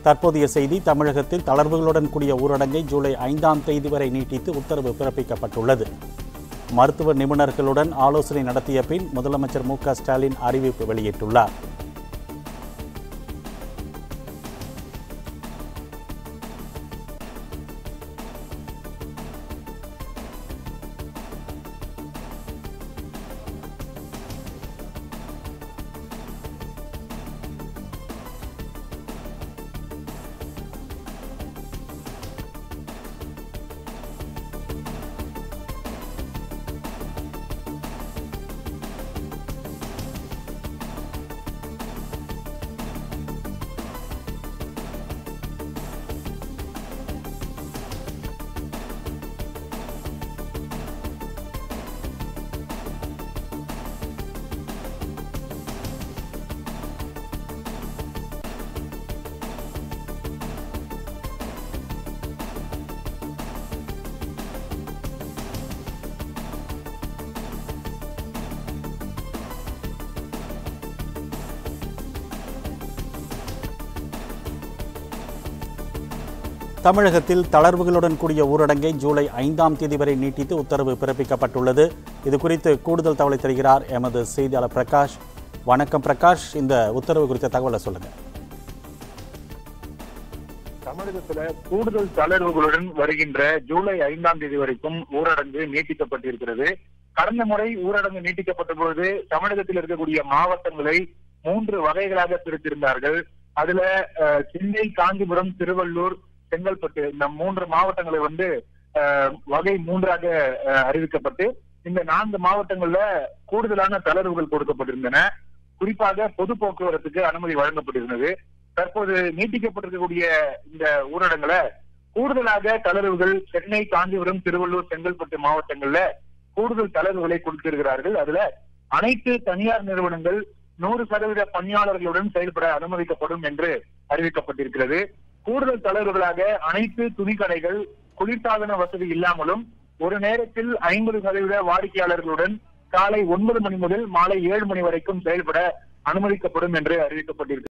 தற்போதைய செய்தி தமிழகத்தில் தளர்வுகளுடன் கூடிய ஊரடங்கை ஜூலை ஐந்தாம் தேதி வரை நீட்டித்து உத்தரவு பிறப்பிக்கப்பட்டுள்ளது மருத்துவ நிபுணர்களுடன் ஆலோசனை நடத்திய பின் முதலமைச்சர் மு க ஸ்டாலின் அறிவிப்பு வெளியிட்டுள்ளார் தமிழகத்தில் தளர்வுகளுடன் கூடிய ஊரடங்கை ஜூலை ஐந்தாம் தேதி வரை நீட்டித்து உத்தரவு பிறப்பிக்கப்பட்டுள்ளது இது குறித்து கூடுதல் தகவலை தருகிறார் எமது செய்தியாளர் பிரகாஷ் வணக்கம் பிரகாஷ் இந்த உத்தரவு குறித்த தகவலை சொல்லுங்க தமிழகத்துல கூடுதல் தளர்வுகளுடன் வருகின்ற ஜூலை ஐந்தாம் தேதி வரைக்கும் ஊரடங்கு நீட்டிக்கப்பட்டிருக்கிறது கடந்த முறை ஊரடங்கு நீட்டிக்கப்பட்ட பொழுது தமிழகத்தில் இருக்கக்கூடிய மாவட்டங்களை மூன்று வகைகளாக பிரித்திருந்தார்கள் அதுல அஹ், சென்னை காஞ்சிபுரம் திருவள்ளூர் செங்கல்பட்டு இந்த மூன்று மாவட்டங்களை வந்து அஹ், வகை மூன்றாக அஹ், அறிவிக்கப்பட்டு இந்த நான்கு மாவட்டங்கள்ல கூடுதலான தளர்வுகள் கொடுக்கப்பட்டிருந்தன குறிப்பாக பொது போக்குவரத்துக்கு அனுமதி வழங்கப்பட்டிருந்தது தற்போது நீட்டிக்கப்பட்டிருக்கக்கூடிய இந்த ஊரடங்குல கூடுதலாக தளர்வுகள் சென்னை காஞ்சிபுரம் திருவள்ளூர் செங்கல்பட்டு மாவட்டங்கள்ல கூடுதல் தளர்வுகளை கொடுத்திருக்கிறார்கள் அதுல அனைத்து தனியார் நிறுவனங்கள் நூறு சதவீத பணியாளர்களுடன் செயல்பட அனுமதிக்கப்படும் என்று அறிவிக்கப்பட்டிருக்கிறது கூடுதல் தளர்வுகளாக அனைத்து துணிக்கடைகள் குளிர்சாதன வசதி இல்லாமலும் ஒரு நேரத்தில் ஐம்பது சதவீத வாடிக்கையாளர்களுடன் காலை ஒன்பது மணி முதல் மாலை ஏழு மணி வரைக்கும் செயல்பட அனுமதிக்கப்படும் என்று அறிவிக்கப்பட்டிருக்கிறது